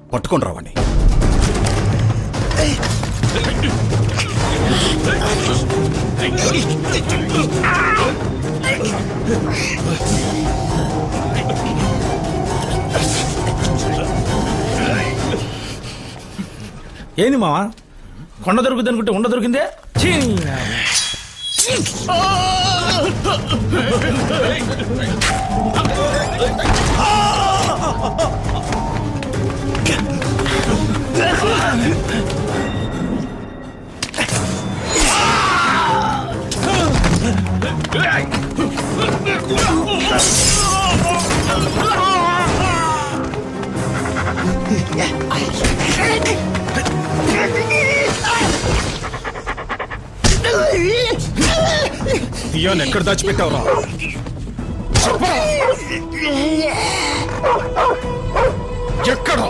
పట్టుకొని రావండి ఏంది మావా కొండ దొరుకుతుంది అనుకుంటే ఉండ దొరికిందే ఛీ! బియ్యాన్ని ఎక్కడ దాచిపెట్టావురా ఎక్కడ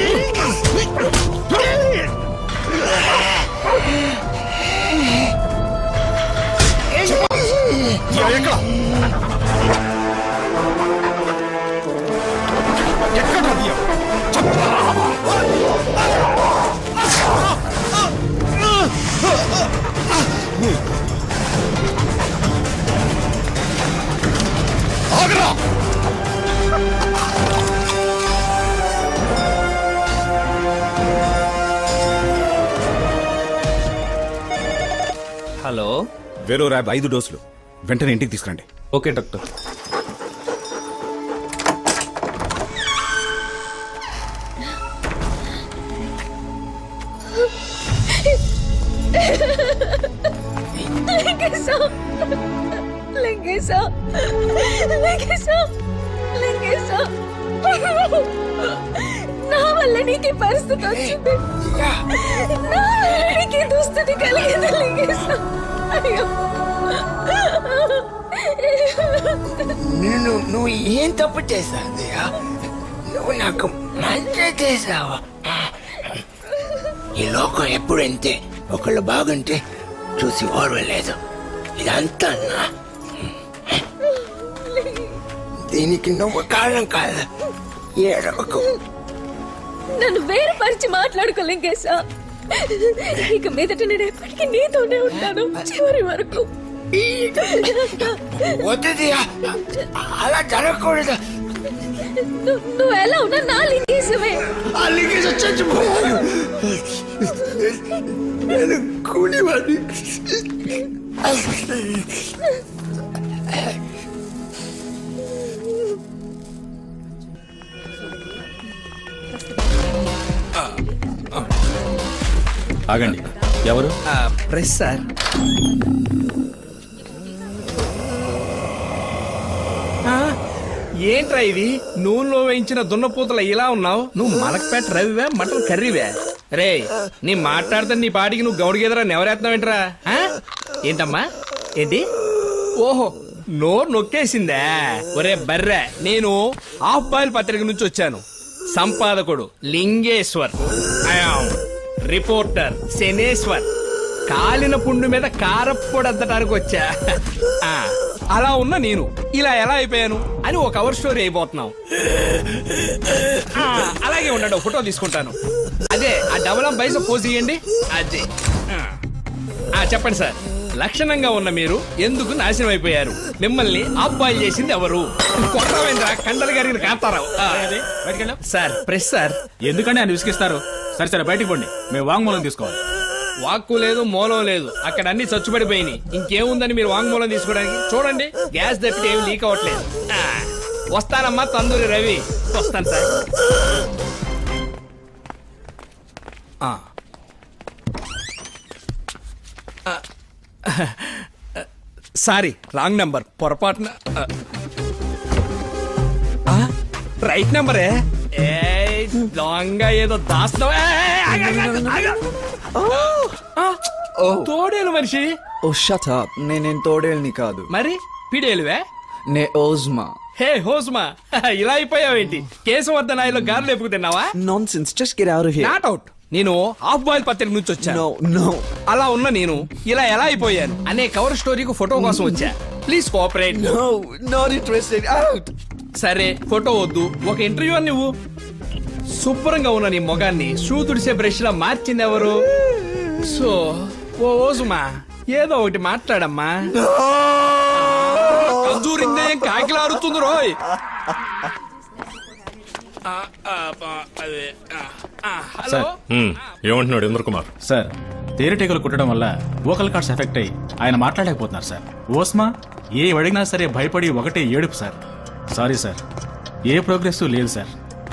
యా, ఎక్కడ ఎక్కడ బియ్యం ఆగరా హలో వేలో ర్యాబ్ ఐదు డోసులు వెంటనే ఇంటికి తీసుకురండి ఓకే డాక్టర్ లింగేశం లింగేశం లింగేశం లింగేశం నా వల్ల నీకు ఈ పరిస్థితి వచ్చింది నా వల్ల నీకు ఈ దుస్థితి కలిగింది లింగేశం అయ్యో నేను నువ్వు ఏం తప్పు చేశావు దయ్యా? నువ్వు నాకు మంచి చేశావు ఈ లోకం ఎప్పుడు అంతే ఒకళ్ళు బాగుంటే చూసి ఓర్వలేదు ఇదంతా నా దీనికి నువ్వు కారణం కాదు ఏడవకు నన్ను వేరుపరిచి మాట్లాడుకో లింగేశం ఇక మీదట నేను ఎప్పటికీ నీతోనే ఉంటాను చివరి వరకు వద్దు దయ్యా. అలా జరగకూడదు ను- నువ్వు ఎలా ఉన్నా నా లింగేశమే ఆ లింగేశం చచ్చిపోయాడు నేను కూలివాడిని ఆగండి ఎవరు ప్రెస్ సార్ ఏంట్రా ఇది నూనెలో వేయించిన దున్నపూతల ఇలా ఉన్నావు నువ్వు మలక్పేట రవివే మటన్ కర్రీవే రే నీ మాట్లాడితే నీ పాటికి నువ్వు గౌడిగెదరా నెవరేస్తున్నావేంట్రా ఆ? ఏంటమ్మా ఏంటి ఓహో నోరు నొక్కేసిందా ఒరే బర్రె నేను హాఫ్ బాయిల్ పత్రిక నుంచి వచ్చాను సంపాదకుడు లింగేశ్వర్ ఐయామ్ రిపోర్టర్ శనేశ్వర్ కాలిన పుండు మీద కారప్పొడద్దటానికి వచ్చా ఆ, అలా ఉన్న నేను ఇలా ఎలా అయిపోయాను అని ఒక కవర్ స్టోరీ అయిపోతున్నాం ఆ, అలాగే ఉండండి ఒక ఫోటో తీసుకుంటాను అదే ఆ డబల్ బైస పోజ్ ఇయ్యండి అదే ఆ. ఆ, చెప్పండి సార్ లక్షణంగా ఉన్న మీరు ఎందుకు నాశనం అయిపోయారు మిమ్మల్ని అబ్బాయి చేసింది ఎవరు కొట్టవేంద్ర కండలు గారిని కాతారావు ఆ, సార్ ప్రెస్ సార్ ఎందుకంటే ఆయన విసిగిస్తారు సరే సరే బయటికి పోండి మేము వాంగ్మూలం తీసుకోవాలి వాక్కు లేదు మూలం లేదు అక్కడ అన్ని చచ్చుపడిపోయినాయి ఇంకేముందని మీరు వాంగ్మూలం తీసుకోవడానికి చూడండి గ్యాస్ తప్పితే ఏమి లీక్ అవ్వట్లేదు ఆ, వస్తానమ్మా తందూరి రవి వస్తాను సార్ ఆ. ఆ, సారీ రాంగ్ నెంబర్ పొరపాటున ఆ. ఆ, రైట్ నెంబరే ఏ దొంగ ఏదో దాస్తావా తోడేలు మనిషి ఓ షట్ అప్ నేనేం తోడేల్ని కాదు మరి పిడేలువే నే ఓజ్మా హే హోస్మా ఇలా అయిపోయావేంటి కేశవర్ధనాయిలో గారెలు ఎప్పుకు తిన్నావా nonsense just get out here not out నేను హాఫ్ బాయిల్ పత్రిక నుంచి వచ్చాను నో నో అలా ఉన్న నేను ఇలా ఎలా అయిపోయాను అనే కవర్ స్టోరీకి ఫోటో కోసం వచ్చా please cooperate no not interested out సరే ఫోటో వద్దు ఒక ఇంటర్వ్యూ అని నువ్వు శుభ్రంగా ఉన్న నీ మొగాన్ని షూ తుడిసే బ్రష్ లా మార్చింది ఎవరు సో ఓ ఓసుమా ఏదో ఒకటి మాట్లాడమ్మా కజూరిందే కాకిలాడుతుంది రోయ్ ఆ, ఆ, ఆ, అదే, ఆ, ఆ, హలో సార్. హ్మ్, ఏమంటున్నాడు ఇంద్ర కుమార్ సార్ తేనెటీగలు కుట్టడం వల్ల వోకల్ కార్డ్స్ ఎఫెక్ట్ అయ్యి ఆయన మాట్లాడలేకపోతున్నారు సార్ ఓస్మా ఏ అడిగినా సరే భయపడి ఒకటే ఏడుపు సార్ సారీ సార్ ఏ ప్రోగ్రెస్ లేదు సార్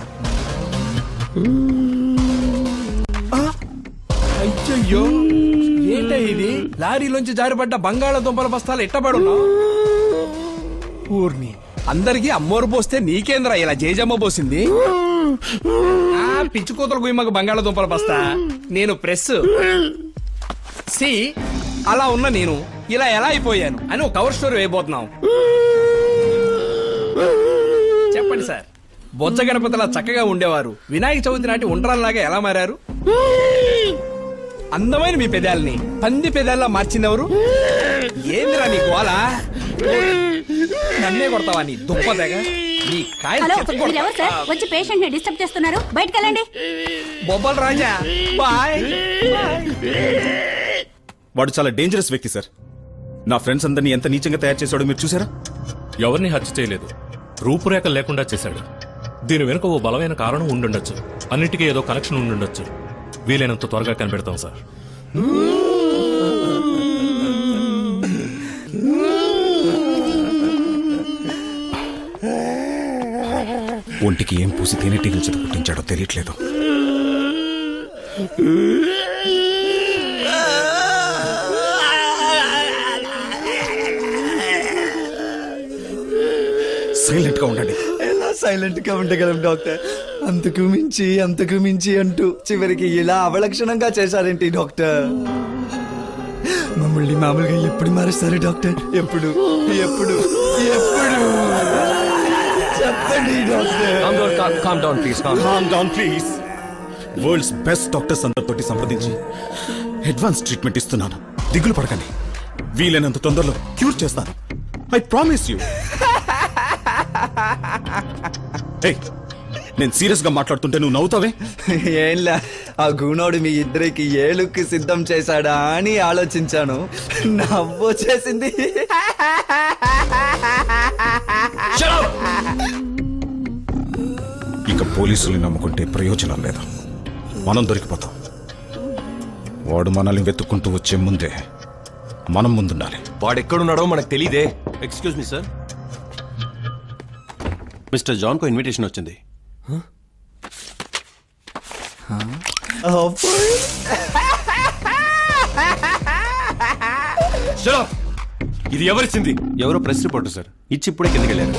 అయ్యయ్యో ఏంట ఇది లారీలోంచి జారిపడ్డ బంగాళాదుంపల బస్తాలు ఎట్టబడున్నావు ఊర్ని అందరికి అమ్మోరు పోస్తే నీకేంద్రా ఇలా జేజమ్మ పోసింది ఆ పిచ్చి కూతురు గుయ్యమ్మకు బంగాళాదుంపల బస్తా నేను ప్రెస్ సి అలా ఉన్న నేను ఇలా ఎలా అయిపోయాను అని ఒక కవర్ స్టోరీ వేయబోతున్నాం చెప్పండి సార్ బొజ్జ గణపతిలా చక్కగా ఉండేవారు వినాయక చవితి నాటి ఉండ్రాల్లాగా ఎలా మారారు అందమైన మీ పెదాల్ని పంది పెదాల్లా మార్చిందెవరు ఏందిరా నీ గోల నన్నే కొడతావా నీ దుప్పదగా నీ కాయలు హలో చెత్త కొడతా. మీరెవరు సార్ వచ్చి పేషెంట్ ని డిస్టర్బ్ చేస్తున్నారు బయటకు వెళ్ళండి బొబ్బల్ రాజా బాయ్ వాడు చాలా డేంజరస్ వ్యక్తి సార్ నా ఫ్రెండ్స్ అందరినీ ఎంత నీచంగా తయారు చేశాడో మీరు చూసారా ఎవరిని హత్య చేయలేదు రూపురేఖలు లేకుండా చేశాడు దీని వెనుక ఓ బలమైన కారణం ఉండుండొచ్చు అన్నిటికీ ఏదో కనెక్షన్ ఉండుండొచ్చు వీలైనంత త్వరగా కనిపెడతాం సార్ ఒంటికి ఏం పూసి తేనెటీగలు చేత పుట్టించాడో తెలియట్లేదు సైలెంట్ గా ఉండండి ఎలా సైలెంట్ గా ఉండగలం డాక్టర్ అంతకు మించి అంతకు మించి అంటూ చివరికి ఇలా అవలక్షణంగా చేశారేంటి డాక్టర్ మమ్మల్ని మామూలుగా ఎప్పుడు మారుస్తారు డాక్టర్ ఎప్పుడు ఎప్పుడు ఎప్పుడు చెప్పండి doctor calm down please world's best doctors అందరితోటి సంప్రదించి అడ్వాన్స్ ట్రీట్మెంట్ ఇస్తున్నాను దిగులు పడకండి వీలైనంత తొందరలో క్యూర్ చేస్తాను ఐ ప్రామిస్ యూ నేను సీరియస్ గా మాట్లాడుతుంటే నువ్వు నవ్వుతావే ఏంలా ఆ గుణోడు మీ ఇద్దరికి ఏ లుక్ సిద్ధం చేశాడా అని ఆలోచించాను నవ్వు వచ్చేసింది ఇక పోలీసులు నమ్ముకుంటే ప్రయోజనం లేదు మనం దొరికిపోతాం వాడు మనల్ని వెతుక్కుంటూ వచ్చే ముందే మనం ముందుండాలి వాడెక్కడున్నాడో మనకు తెలియదే excuse me sir mister John కో ఇన్విటేషన్ వచ్చింది Shut up! ఇది ఎవరిచ్చింది ఎవరో ప్రెస్ రిపోర్టర్ సార్ ఇచ్చి ఇప్పుడే కిందకి వెళ్ళారు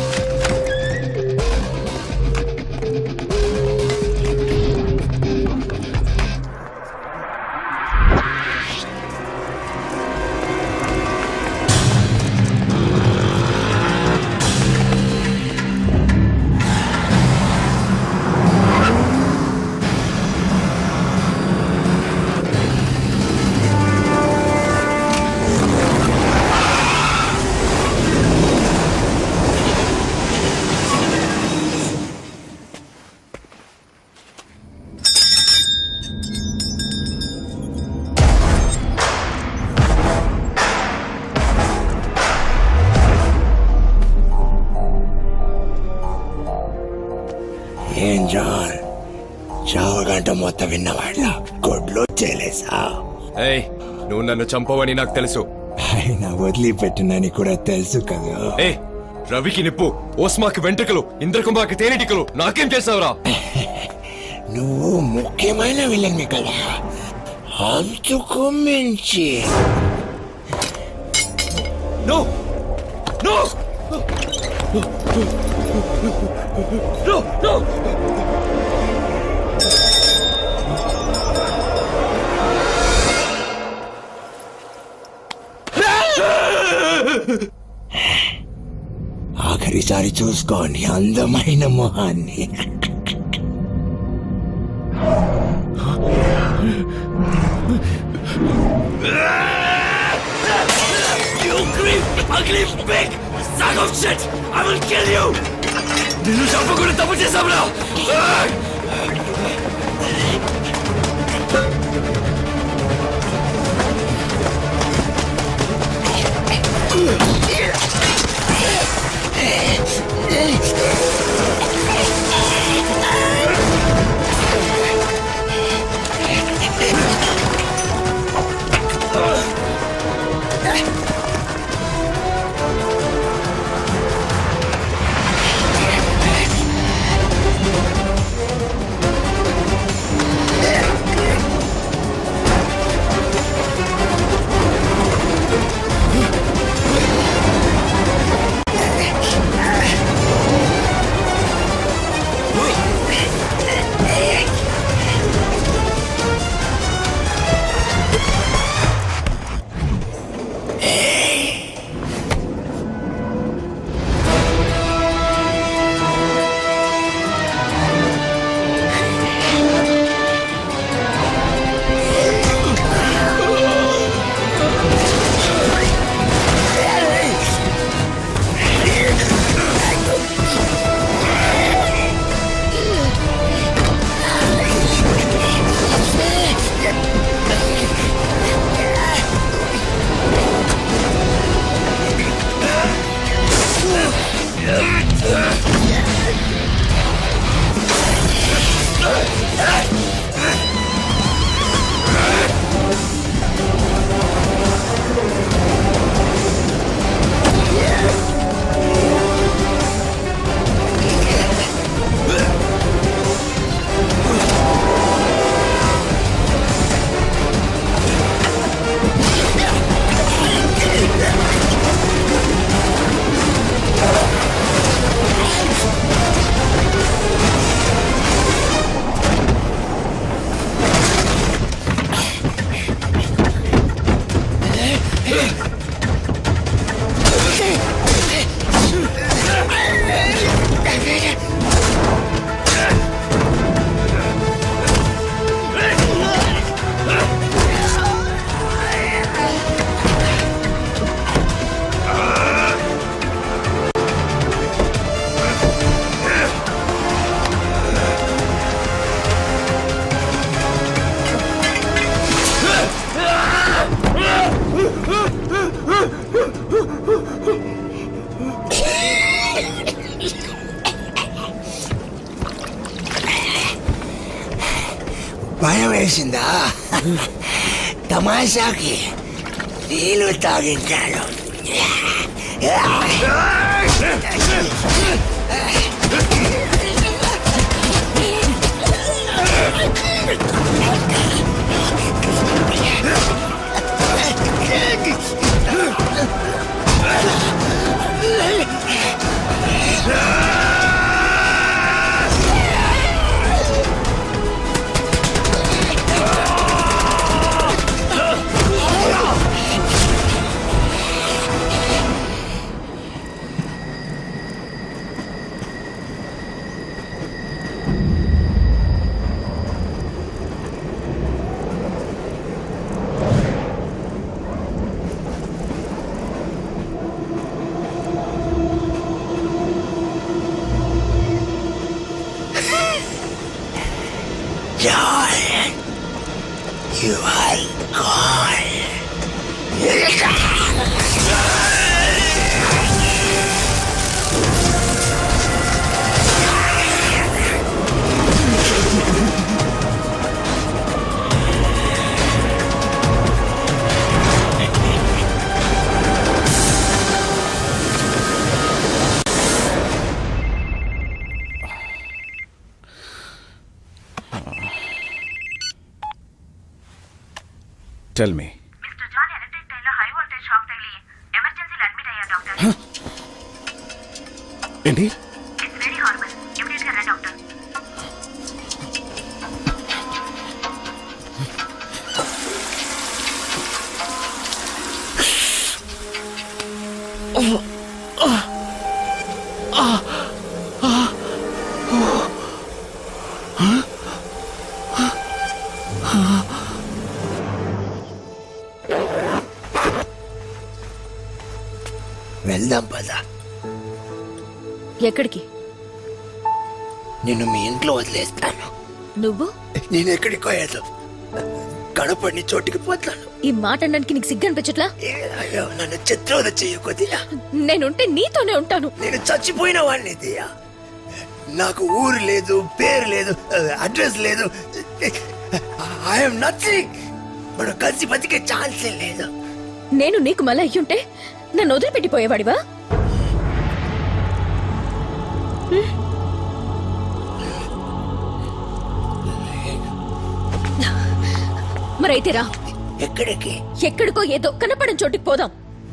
ఏం జాన్ చావు గంట మొత్తం విన్నవాళ్ళ గొడ్లో చేలేసా ఏయ్ నువ్వు నన్ను చంపవని నాకు తెలుసు ఆయన వదిలిపెట్టినని కూడా తెలుసు కదా ఏ రవికి నిప్పు ఓస్మాకి వెంట్రుకలు ఇంద్రకుంభాకి తేనెటికలు నాకేం చేసావురా నువ్వు ముఖ్యమైన విలన్వి కదా అంతకు మించి నో నో నో నో ఆఖరిసారి చూసుకోండి అందమైన మొహాన్ని నిన్ను చంపకుండా తప్పు చేశావురా భయం వేసిందా తమాషాకి నీళ్ళు తాగించాడు John, you are gone. Tell me mister John electric టైర్లో హై వోల్టేజ్ షాక్ తగిలి ఎమర్జెన్సీలో అడ్మిట్ అయ్యారు డాక్టర్ ఏంటి ఇట్స్ వెరీ హార్బల్ ఇమీడియట్ గా రండి డాక్టర్ వెళ్దాం పద ఎక్కడికి నిన్ను మీ ఇంట్లో వదిలేస్తాను నువ్వు నేను ఎక్కడికి పోయాను కడపడిని చోటికి పోతాను ఈ మాట అనడానికి నీకు సిగ్గు అనిపించట్లా అయ్యో నన్ను చిత్రవద చెయ్యి కొద్దిగా నేనుంటే నీతోనే ఉంటాను నేను చచ్చిపోయిన వాడిని దియా నాకు ఊరు లేదు పేరు లేదు అడ్రస్ లేదు ఐఎమ్ నథింగ్ మనం కలిసి బతికే ఛాన్సే లేదు నేను నీకు మళ్ళీ అయ్యుంటే నన్ను వదిలిపెట్టిపోయేవాడివా హ్మ్. మరైతే రా ఎక్కడికి ఎక్కడికో ఏదో కనపడని చోటికి పోదాం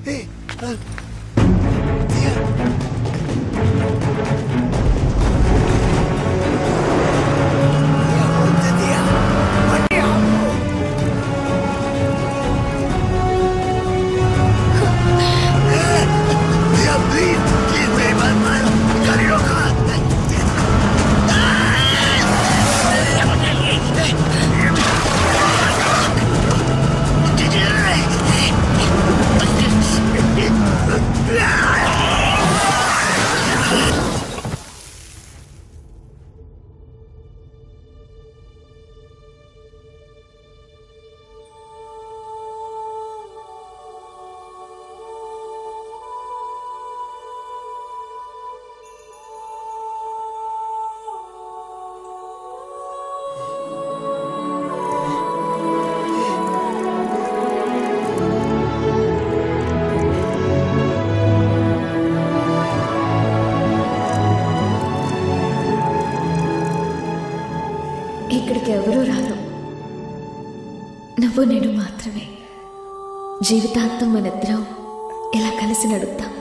ఇక్కడికి ఎవరూ రారు నువ్వు నేను మాత్రమే జీవితాంతం మనిద్దరం ఇలా కలిసి నడుద్దాం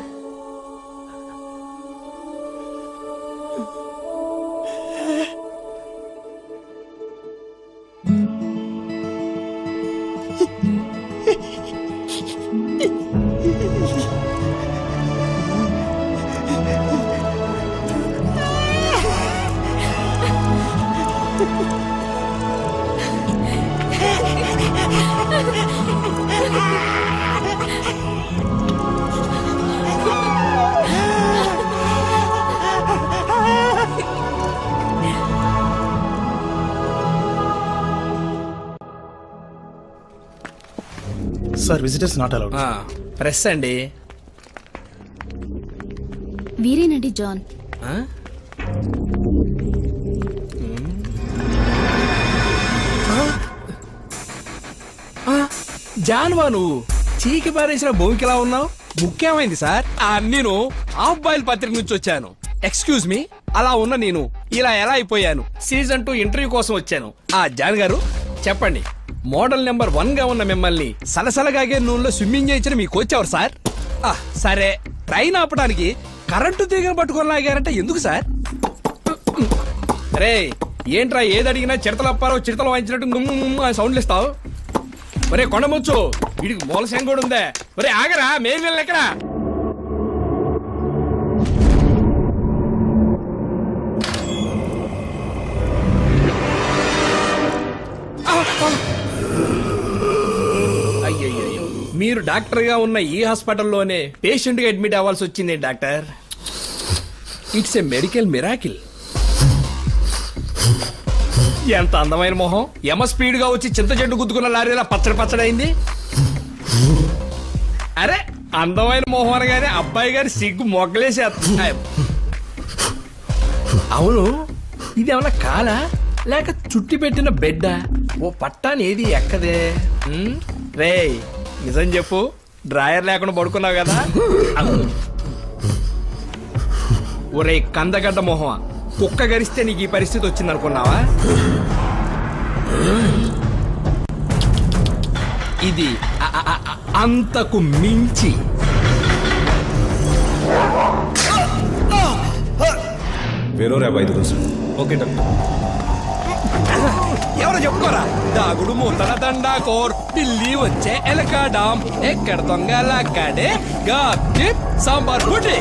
sir visitors not allowed press అండి వీరేనండి జాన్ ఆ? ఆ? ఆ, జాన్వా నువ్వు చీకి పారేసిన భూమికిలా ఉన్నావు ముఖ్యమైంది సార్ ఆ నేను హాఫ్ బాయిల్ పత్రిక నుంచి వచ్చాను ఎక్స్క్యూజ్ మీ అలా ఉన్న నేను ఇలా ఎలా అయిపోయాను సీజన్ టూ ఇంటర్వ్యూ కోసం వచ్చాను ఆ జాన్ గారు చెప్పండి మోడల్ నెంబర్ వన్ గా ఉన్న మిమ్మల్ని సలసలగాగే నూనెలో స్విమ్మింగ్ చేయించిన మీ కోచ్ ఎవరు సార్ ఆ, సరే ట్రైన్ ఆపడానికి కరెంటు తీగను పట్టుకొని లాగారంటే ఎందుకు సార్ రే ఏంట్రా ఏది అడిగినా చిడతలు అప్పారో చిడతలు వాయించినట్టు గుమ్ము గుమ్ము అని సౌండ్లు ఇస్తావు ఒరే కొండముచ్చు వీడికి మూల శంఖ కూడా ఉందే ఒరే ఆగరా మేలు వెళ్ళి ఎక్కడా అయ్యయ్యో మీరు డాక్టర్ గా ఉన్న ఈ హాస్పిటల్లోనే పేషెంట్ గా అడ్మిట్ అవ్వాల్సి వచ్చింది doctor it's a medical miracle ఎంత అందమైన మొహం ఎమ స్పీడ్ గా వచ్చి చింత చెట్టు గుద్దుకున్న లారీలా పచ్చడి పచ్చడైంది అరే అందమైన మొహం అనగానే అబ్బాయి గారి సిగ్గు మొగ్గలేసి అవును ఇది ఏమన్నా కాలా లేక చుట్టి పెట్టిన బెడ్డా ఓ పట్టాని ఏది ఎక్కదే ఉమ్, రేయ్ నిజం చెప్పు డ్రాయర్ లేకుండా పడుకున్నావు కదా ఒరే కందగడ్డ మొహమా కుక్క గరిస్తే నీకు ఈ పరిస్థితి వచ్చింది అనుకున్నావా ఇది అ- అ- అ- అంతకు మించి వేరో ర్యాబ్ ఐదు రోజులు ఓకే డాక్టర్ ఎవరో చెప్పుకోరా దాగుడు మూతల దండా కోర్ పిల్లి వచ్చే ఎలక డామ్ ఎక్కడ దొంగ లాగాడే గాప్ టిప్ సాంబార్ బుటి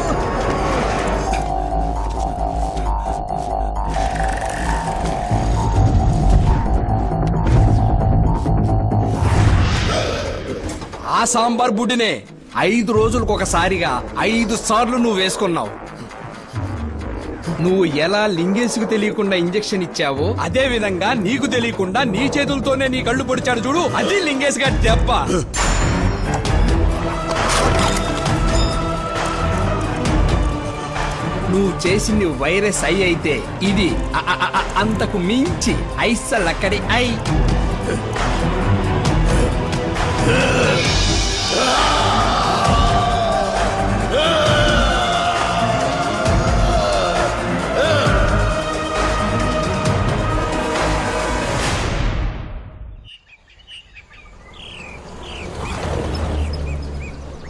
ఆ సాంబార్ బుడ్డినే ఐదు రోజులకు ఒకసారిగా ఐదు సార్లు నువ్వు వేసుకున్నావు నువ్వు ఎలా లింగేసుకు తెలియకుండా ఇంజెక్షన్ ఇచ్చావో అదే విధంగా నీకు తెలియకుండా నీ చేతులతోనే నీ కళ్ళు పొడిచాడు చూడు అది లింగేష్ గారి దెబ్బ నువ్వు చేసింది వైరస్ ఐ అయితే ఇది అ- అ- అ- అంతకు మించి ఐసలక్కడి ఐ Ah!